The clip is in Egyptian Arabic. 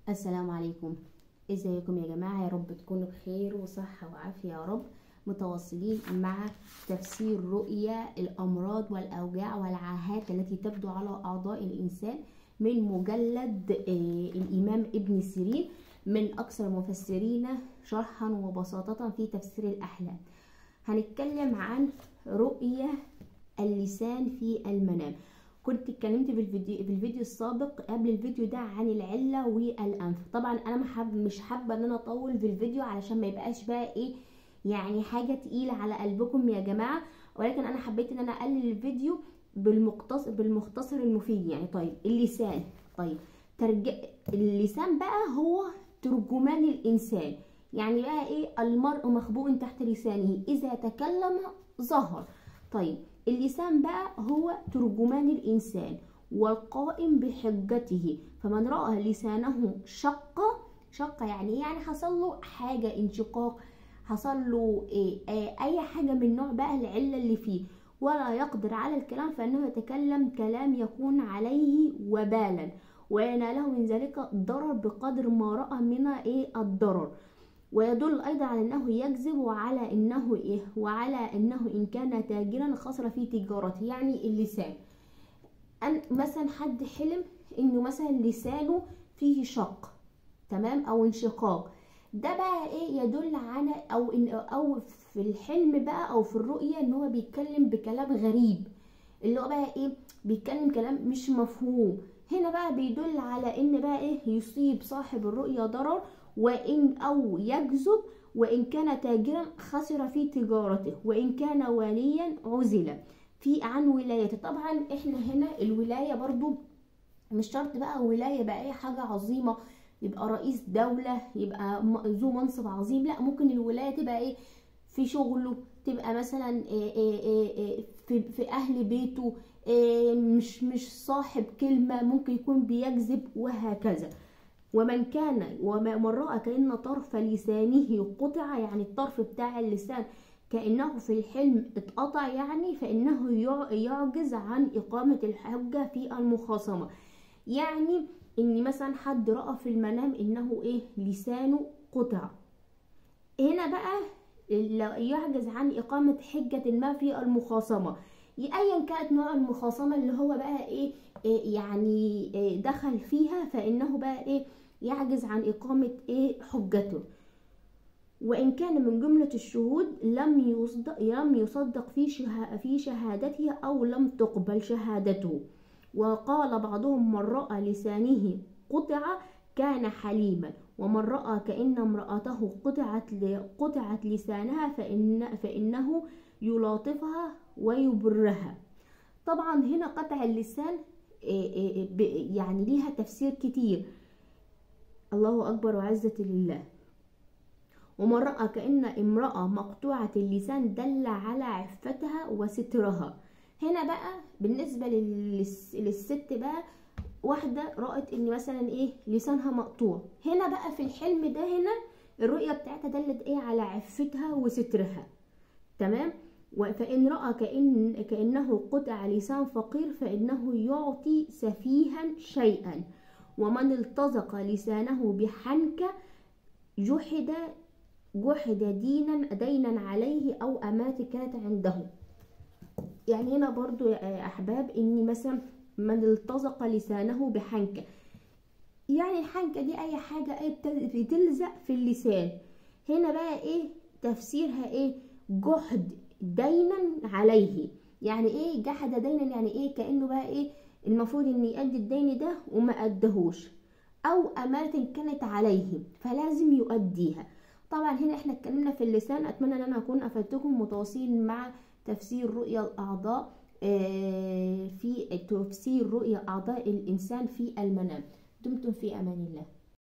السلام عليكم ازيكم يا جماعة يا رب تكونوا بخير وصحة وعافية يا رب متواصلين مع تفسير رؤيا الأمراض والأوجاع والعاهات التي تبدو على أعضاء الإنسان من مجلد آه، الإمام ابن سيرين من أكثر المفسرين شرحا وبساطة في تفسير الأحلام هنتكلم عن رؤية اللسان في المنام كنت اتكلمت في الفيديو في الفيديو السابق قبل الفيديو ده عن العله والانف طبعا انا محب مش حابه ان انا اطول في الفيديو علشان ما يبقاش بقى ايه يعني حاجه تقيله على قلبكم يا جماعه ولكن انا حبيت ان انا اقلل الفيديو بالمختصر بالمختصر المفيد يعني طيب اللسان طيب ترج... اللسان بقى هو ترجمان الانسان يعني بقى ايه المرء مخبوء تحت لسانه اذا تكلم ظهر طيب اللسان بقى هو ترجمان الإنسان والقائم بحجته فمن رأى لسانه شق شق يعني إيه؟ يعني حصل له حاجة انشقاق حصل له إيه إيه أي حاجة من نوع بقى العلة اللي فيه ولا يقدر على الكلام فإنه يتكلم كلام يكون عليه وبالا ويناله من ذلك ضرر بقدر ما رأى من إيه الضرر ويدل ايضا على انه يكذب وعلى انه ايه وعلى انه ان كان تاجرا خسر في تجارته يعني اللسان أن مثلا حد حلم انه مثلا لسانه فيه شق تمام او انشقاق ده بقى ايه يدل على او إن او في الحلم بقى او في الرؤيه ان هو بيتكلم بكلام غريب اللي هو بقى ايه بيتكلم كلام مش مفهوم هنا بقى بيدل على ان بقى ايه يصيب صاحب الرؤيا ضرر وإن أو يكذب وإن كان تاجرا خسر في تجارته وإن كان واليا عزل في عن ولايته طبعا احنا هنا الولاية برضو مش شرط بقى ولاية بقى اي حاجة عظيمة يبقى رئيس دولة يبقى ذو منصب عظيم لا ممكن الولاية تبقى ايه في شغله تبقى مثلا إيه إيه إيه في, في اهل بيته مش مش صاحب كلمة ممكن يكون بيكذب وهكذا ومن كان ومن رأى كأن طرف لسانه قطع يعني الطرف بتاع اللسان كأنه في الحلم اتقطع يعني فإنه يعجز عن إقامة الحجة في المخاصمة يعني إن مثلا حد رأى في المنام إنه إيه لسانه قطع هنا بقى يعجز عن إقامة حجة ما في المخاصمة ايا كانت نوع المخاصمه اللي هو بقى ايه, إيه يعني إيه دخل فيها فانه بقى ايه يعجز عن اقامه ايه حجته وان كان من جمله الشهود لم يصدق لم يصدق في في شهادته او لم تقبل شهادته وقال بعضهم من راى لسانه قطع كان حليما ومن راى كان امراته قطعت قطعت لسانها فإن فانه يلاطفها ويبرها طبعا هنا قطع اللسان يعني ليها تفسير كتير الله أكبر وعزة لله ومن رأى كأن امرأة مقطوعة اللسان دل على عفتها وسترها هنا بقى بالنسبة للست بقى واحدة رأت ان مثلا ايه لسانها مقطوع هنا بقى في الحلم ده هنا الرؤية بتاعتها دلت ايه على عفتها وسترها تمام فإن رأى كأن كأنه قطع لسان فقير فإنه يعطي سفيها شيئا ومن التزق لسانه بحنكة جحد جحد دينا دينا عليه أو أمات كانت عنده يعني هنا برضو يا أحباب إن مثلا من التزق لسانه بحنكة يعني الحنكة دي أي حاجة ايه بتلزق في اللسان هنا بقى إيه تفسيرها إيه جحد دينا عليه يعني ايه جحد دينا يعني ايه كانه بقى ايه المفروض ان يؤدي الدين ده وما ادهوش او امانه كانت عليه فلازم يؤديها طبعا هنا احنا اتكلمنا في اللسان اتمنى ان انا اكون افدتكم متواصلين مع تفسير رؤيا الاعضاء في تفسير رؤيا اعضاء الانسان في المنام دمتم في امان الله